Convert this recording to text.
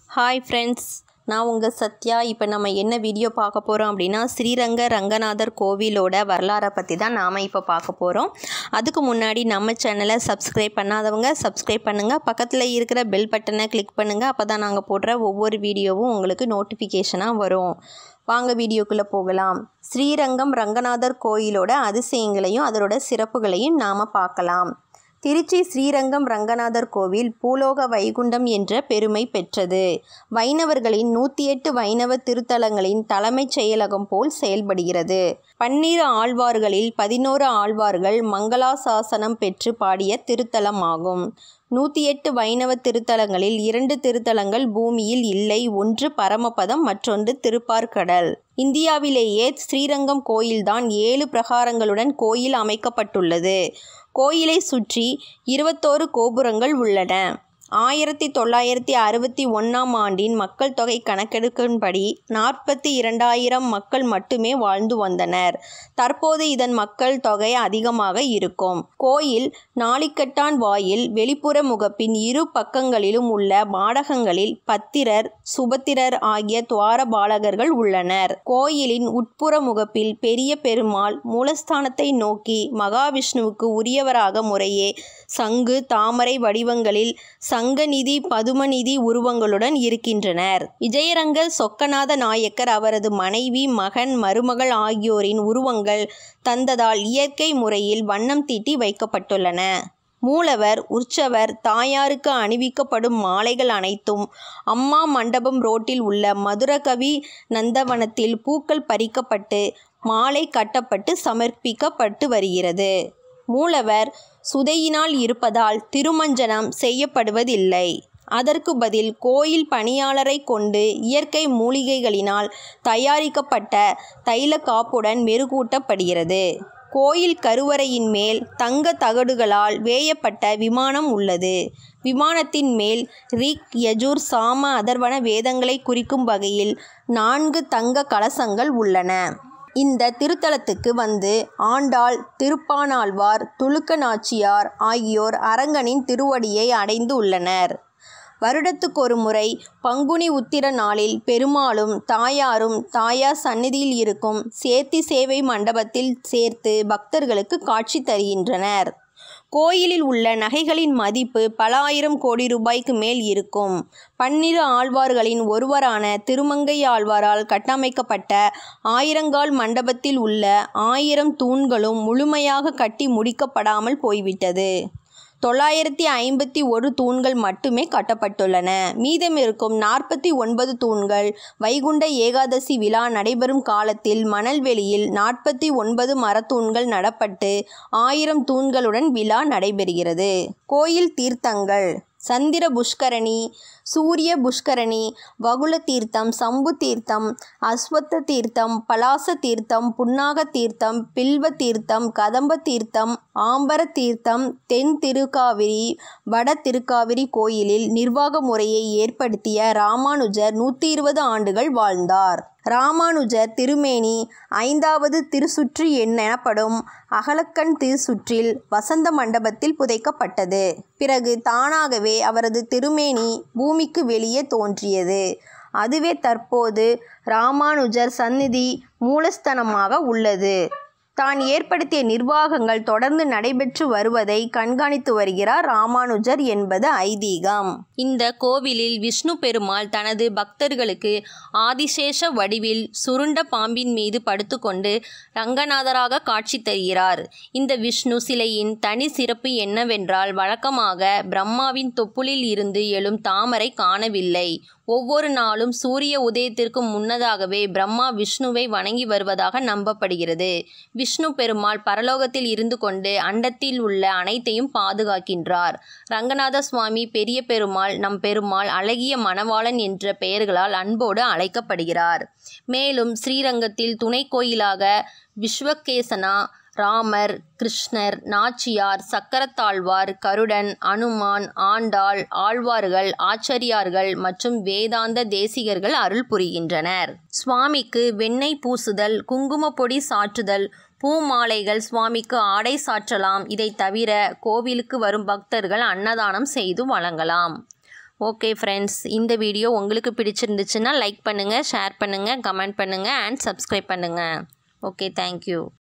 hi friends நான் உங்கள் சத்யா இப்போ நம்ம என்ன வீடியோ பார்க்க போகிறோம் அப்படின்னா ஸ்ரீரங்க ரங்கநாதர் கோவிலோட வரலாறை பற்றி தான் நாம் இப்போ பார்க்க போகிறோம் அதுக்கு முன்னாடி நம்ம சேனலை சப்ஸ்கிரைப் பண்ணாதவங்க சப்ஸ்கிரைப் பண்ணுங்கள் பக்கத்தில் இருக்கிற பெல் பட்டனை கிளிக் பண்ணுங்கள் அப்போ தான் நாங்கள் போடுற ஒவ்வொரு வீடியோவும் உங்களுக்கு நோட்டிஃபிகேஷனாக வரும் வாங்க வீடியோக்குள்ளே போகலாம் ஸ்ரீரங்கம் ரங்கநாதர் கோயிலோட அதிசயங்களையும் அதோட சிறப்புகளையும் நாம் பார்க்கலாம் திருச்சி ஸ்ரீரங்கம் ரங்கநாதர் கோவில் பூலோக வைகுண்டம் என்ற பெருமை பெற்றது வைணவர்களின் நூற்றி எட்டு வைணவ திருத்தலங்களின் தலைமைச் செயலகம் போல் செயல்படுகிறது பன்னிரு ஆழ்வார்களில் பதினோரு ஆழ்வார்கள் மங்களாசாசனம் பெற்று பாடிய திருத்தலமாகும் நூற்றி எட்டு வைணவ திருத்தலங்களில் இரண்டு திருத்தலங்கள் பூமியில் இல்லை ஒன்று பரமபதம் மற்றொன்று திருப்பார்கடல் இந்தியாவிலேயே ஸ்ரீரங்கம் கோயில்தான் ஏழு பிரகாரங்களுடன் கோயில் அமைக்கப்பட்டுள்ளது கோயிலை சுற்றி இருபத்தோரு கோபுரங்கள் உள்ளன ஆயிரத்தி தொள்ளாயிரத்தி அறுபத்தி ஒன்றாம் ஆண்டின் மக்கள் தொகை கணக்கெடுப்பின்படி நாற்பத்தி இரண்டாயிரம் மக்கள் மட்டுமே வாழ்ந்து வந்தனர் தற்போது இதன் மக்கள் தொகை அதிகமாக இருக்கும் கோயில் நாளிக்கட்டான் வாயில் வெளிப்புற முகப்பின் இரு பக்கங்களிலும் உள்ள மாடகங்களில் பத்திரர் சுபத்திரர் ஆகிய துவார பாலகர்கள் உள்ளனர் கோயிலின் உட்புற முகப்பில் பெரிய பெருமாள் மூலஸ்தானத்தை நோக்கி மகாவிஷ்ணுவுக்கு உரியவராக முறையே சங்கு தாமரை வடிவங்களில் சங்கநிதி பதுமநிதி உருவங்களுடன் இருக்கின்றனர் விஜயரங்க சொக்கநாத நாயக்கர் அவரது மனைவி மகன் மருமகள் ஆகியோரின் உருவங்கள் தந்ததால் இயற்கை முறையில் வண்ணம் தீட்டி வைக்கப்பட்டுள்ளன மூலவர் உற்சவர் தாயாருக்கு அணிவிக்கப்படும் மாலைகள் அனைத்தும் அம்மா மண்டபம் ரோட்டில் உள்ள மதுரகவி நந்தவனத்தில் பூக்கள் பறிக்கப்பட்டு மாலை கட்டப்பட்டு சமர்ப்பிக்கப்பட்டு வருகிறது மூலவர் சுதையினால் இருப்பதால் திருமஞ்சனம் செய்யப்படுவதில்லை அதற்கு பதில் கோயில் பணியாளரை கொண்டு இயற்கை மூலிகைகளினால் தயாரிக்கப்பட்ட தைல காப்புடன் மெருகூட்டப்படுகிறது கோயில் கருவறையின் மேல் தங்க தகடுகளால் வேயப்பட்ட விமானம் உள்ளது விமானத்தின் மேல் ரிக் யஜூர் சாம அதர்வன வேதங்களை குறிக்கும் வகையில் நான்கு தங்க கலசங்கள் உள்ளன இந்த திருத்தலத்துக்கு வந்து ஆண்டாள் திருப்பானாழ்வார் துலுக்க நாச்சியார் ஆகியோர் அரங்கனின் திருவடியை அடைந்து உள்ளனர் வருடத்துக்கு ஒரு முறை பங்குனி உத்திர நாளில் பெருமாளும் தாயாரும் தாயார் சந்நிதியில் இருக்கும் சேர்த்தி சேவை மண்டபத்தில் சேர்த்து பக்தர்களுக்கு காட்சி தருகின்றனர் கோயிலில் உள்ள நகைகளின் மதிப்பு பல ஆயிரம் கோடி ரூபாய்க்கு மேல் இருக்கும் பன்னிரு ஆழ்வார்களின் ஒருவரான திருமங்கை ஆழ்வாரால் கட்டமைக்கப்பட்ட ஆயிரங்கால் மண்டபத்தில் உள்ள ஆயிரம் தூண்களும் முழுமையாக கட்டி முடிக்கப்படாமல் போய்விட்டது தொள்ளாயிரத்தி ஐம்பத்தி ஒரு தூண்கள் மட்டுமே கட்டப்பட்டுள்ளன மீதம் இருக்கும் நாற்பத்தி ஒன்பது தூண்கள் வைகுண்ட ஏகாதசி விழா நடைபெறும் காலத்தில் மணல்வெளியில் நாற்பத்தி ஒன்பது மரத்தூண்கள் நடப்பட்டு ஆயிரம் தூண்களுடன் விழா நடைபெறுகிறது கோயில் தீர்த்தங்கள் சந்திர புஷ்கரணி சூரிய புஷ்கரணி வகுல தீர்த்தம் சம்பு தீர்த்தம் அஸ்வத்த தீர்த்தம் பலாச தீர்த்தம் புன்னாக தீர்த்தம் பில்வ தீர்த்தம் கதம்ப தீர்த்தம் ஆம்பர தீர்த்தம் தென் திருக்காவிரி வட திருக்காவிரி கோயிலில் நிர்வாக முறையை ஏற்படுத்திய ராமானுஜர் நூற்றி இருபது ஆண்டுகள் வாழ்ந்தார் ராமானுஜர் திருமேனி ஐந்தாவது திருசுற்று எனப்படும் அகலக்கண் திருசுற்றில் வசந்த மண்டபத்தில் புதைக்கப்பட்டது பிறகு தானாகவே அவரது திருமேனி பூமிக்கு வெளியே தோன்றியது அதுவே தற்போது ராமானுஜர் சந்நிதி மூலஸ்தனமாக உள்ளது தான் ஏற்படுத்திய நிர்வாகங்கள் தொடர்ந்து நடைபெற்று வருவதை கண்காணித்து வருகிறார் ராமானுஜர் என்பது ஐதீகம் இந்த கோவிலில் விஷ்ணு பெருமாள் தனது பக்தர்களுக்கு ஆதிசேஷ வடிவில் சுருண்ட பாம்பின் மீது படுத்துக்கொண்டு ரங்கநாதராக காட்சி தருகிறார் இந்த விஷ்ணு சிலையின் தனி சிறப்பு என்னவென்றால் வழக்கமாக பிரம்மாவின் தொப்புளில் இருந்து எழும் தாமரை காணவில்லை ஒவ்வொரு நாளும் சூரிய உதயத்திற்கு முன்னதாகவே பிரம்மா விஷ்ணுவை வணங்கி வருவதாக நம்பப்படுகிறது விஷ்ணு பெருமாள் பரலோகத்தில் இருந்து கொண்டு அண்டத்தில் உள்ள அனைத்தையும் பாதுகாக்கின்றார் ரங்கநாத சுவாமி பெரிய பெருமாள் நம் பெருமாள் அழகிய மணவாளன் என்ற பெயர்களால் அன்போடு அழைக்கப்படுகிறார் மேலும் ஸ்ரீரங்கத்தில் துணை கோயிலாக விஸ்வகேசனா ராமர் கிருஷ்ணர் நாச்சியார் சக்கரத்தாழ்வார் கருடன் அனுமான் ஆண்டாள் ஆழ்வார்கள் ஆச்சரியார்கள் மற்றும் வேதாந்த தேசிகர்கள் அருள் புரிகின்றனர் சுவாமிக்கு வெண்ணெய் பூசுதல் குங்குமப்பொடி சாற்றுதல் பூமாலைகள் சுவாமிக்கு ஆடை சாற்றலாம் இதை தவிர கோவிலுக்கு வரும் பக்தர்கள் அன்னதானம் செய்து வழங்கலாம் ஓகே ஃப்ரெண்ட்ஸ் இந்த வீடியோ உங்களுக்கு பிடிச்சிருந்துச்சுன்னா லைக் பண்ணுங்கள் ஷேர் பண்ணுங்கள் கமெண்ட் பண்ணுங்கள் அண்ட் சப்ஸ்கிரைப் பண்ணுங்கள் ஓகே தேங்க்யூ